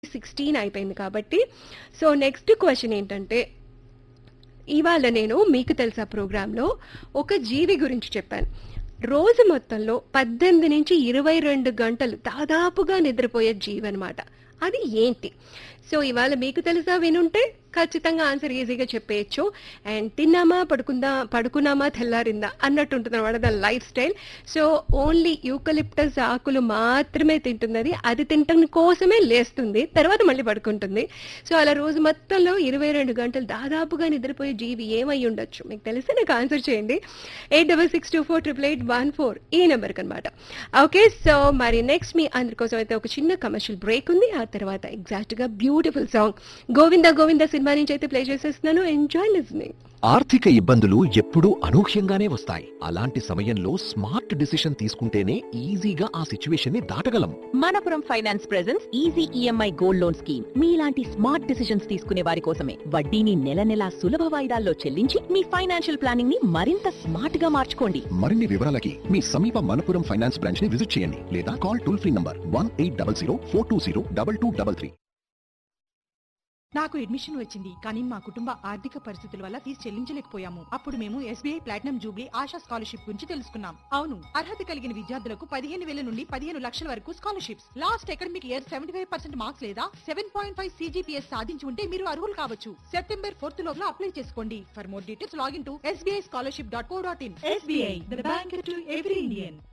sixteen అయిపోయింది కాబట్టి so next question ఏంటంటే ఇవాళ నేను మీకు తెలుసా ప్రోగ్రాంలో ఒక జీవి గురించి చెప్పాను రోజు మొత్తంలో పద్దెనిమిది నుంచి ఇరవై రెండు గంటలు దాదాపుగా నిద్రపోయే జీవి అనమాట అది ఏంటి సో ఇవాళ మీకు తెలుసా వినుంటే ఖచ్చితంగా ఆన్సర్ ఈజీగా చెప్పేయచ్చు అండ్ తిన్నామా పడుకుందా పడుకున్నామా తెల్లారిందా అన్నట్టు ఉంటుంది అనమాట దాని lifestyle so only eucalyptus ఆకులు మాత్రమే తింటున్నది అది తినటం కోసమే లేస్తుంది తర్వాత మళ్ళీ పడుకుంటుంది సో అలా రోజు మొత్తంలో ఇరవై రెండు గంటలు దాదాపుగా నిద్రపోయే జీవి ఏమై ఉండొచ్చు మీకు తెలిస్తే నాకు ఆన్సర్ చేయండి eight double six two four triple eight one four ఈ నెంబర్కి అనమాట ఓకే సో మరి నెక్స్ట్ మీ అందరి కోసం అయితే ఒక చిన్న కమర్షియల్ బ్రేక్ ఉంది ఆ తర్వాత ఎగ్జాక్ట్ గా beautiful song Govinda Govinda cinema నుంచి అయితే ప్లే చేసేస్తున్నాను ఎంజాయ్ లిజనింగ్ ఆర్థిక ఇబ్బందులు ఎప్పుడూ అనూహ్యంగానే వస్తాయి అలాంటి సమయంలో స్మార్ట్ డిసిషన్ తీసుకుంటేనే ఈజీగా ఆ సిచ్యువేషన్ ని దాటగలం Manappuram finance presence easy EMI gold loan scheme మీలాంటి స్మార్ట్ డిసిషన్స్ తీసుకునే వారి కోసమే వడ్డీని నెల నెలా సులభ వాయిదాల్లో చెల్లించి మీ ఫైనాన్షియల్ ప్లానింగ్ ని మరింత స్మార్ట్ గా మార్చుకోండి మరిన్ని వివరాలకి మీ సమీప మనపురం ఫైనాన్స్ బ్రాంచ్ ని విజిట్ చేయండి లేదా call toll free number one eight double zero four two zero double two double three నాకు అడ్మిషన్ వచ్చింది కానీ మా కుటుంబ ఆర్థిక పరిస్థితుల వల్ల ఫీజు చెల్లించలేకపోయాము అప్పుడు మేము SBI platinum jubilee Asha scholarship గురించి తెలుసుకున్నాం అవును అర్హత కలిగిన విద్యార్థులకు పదిహేను వేల నుండి పదిహేను లక్షల వరకు scholarships last academic year seventy five percent marks లేదా సెవెన్ పాయింట్ ఫైవ్ సీజీపీఎస్ సాధించి ఉంటే మీరు అర్హులు కావచ్చు సెప్టెంబర్ ఫోర్త్ లోపల అప్లై చేసుకోండి for more details login to SBI scholarship dot co dot in SBI the bank to every Indian